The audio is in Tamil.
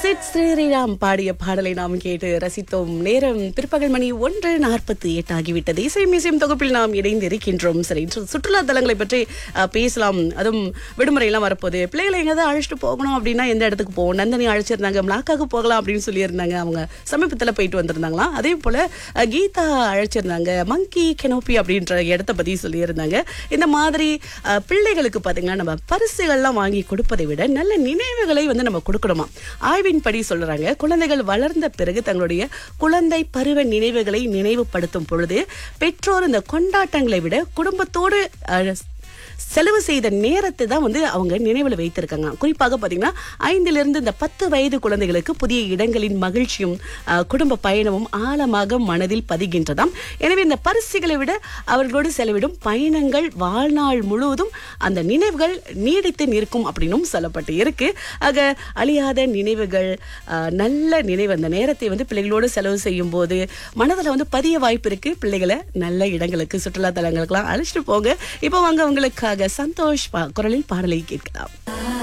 சித் ஸ்ரீராம் பாடிய பாடலை நாம் கேட்டு ரசித்தோம் நேரம் பிற்பகல் மணி ஒன்று நாற்பத்தி எட்டு ஆகிவிட்டது இசை மியூசியம் தொகுப்பில் நாம் இணைந்து இருக்கின்றோம் சரி இன்று சுற்றுலா தலங்களை பற்றி அஹ், பேசலாம் அதுவும் விடுமுறை எல்லாம் வரப்போகுது பிள்ளைகளை எங்கேயாவது அழைச்சிட்டு போகணும் அப்படின்னா எந்த இடத்துக்கு போவோம் நந்தினி அழைச்சிருந்தாங்க மிளாக்காக்கு போகலாம் அப்படின்னு சொல்லியிருந்தாங்க அவங்க சமீபத்தில் போயிட்டு வந்திருந்தாங்களாம் அதே போல அஹ், கீதா அழைச்சிருந்தாங்க மங்கி கெனோப்பி அப்படின்ற இடத்த பத்தி சொல்லியிருந்தாங்க இந்த மாதிரி அஹ், பிள்ளைகளுக்கு பாத்தீங்கன்னா நம்ம பரிசுகள்லாம் வாங்கி கொடுப்பதை விட நல்ல நினைவுகளை வந்து நம்ம கொடுக்கணுமா ஆய்வின்படி சொல்றாங்க குழந்தைகள் வளர்ந்த பிறகு தங்களுடைய குழந்தை பருவ நினைவுகளை நினைவுபடுத்தும் பொழுது பெற்றோர் இந்த கொண்டாட்டங்களை விட குடும்பத்தோடு அஹ், செலவு செய்த நேரத்தை தான் வந்து அவங்க நினைவில் வைத்திருக்காங்க குறிப்பாக பார்த்தீங்கன்னா ஐந்திலிருந்து இந்த பத்து வயது குழந்தைகளுக்கு புதிய இடங்களின் மகிழ்ச்சியும் அஹ், குடும்ப பயணமும் ஆழமாக மனதில் பதிகின்றதாம் எனவே இந்த பரிசுகளை விட அவர்களோடு செலவிடும் பயணங்கள் வாழ்நாள் முழுவதும் அந்த நினைவுகள் நீடித்து நிற்கும் அப்படின்னும் சொல்லப்பட்டு இருக்கு ஆக அழியாத நினைவுகள் அஹ், நல்ல நினைவு அந்த நேரத்தை வந்து பிள்ளைகளோடு செலவு செய்யும் போது மனதில் வந்து பதிய வாய்ப்பு இருக்கு பிள்ளைகளை நல்ல இடங்களுக்கு சுற்றுலா தலங்களுக்கெல்லாம் அழைச்சிட்டு போங்க இப்போ வாங்க உங்களுக்காக சந்தோஷ் பா- குரலில் பாடலை கேட்கலாம்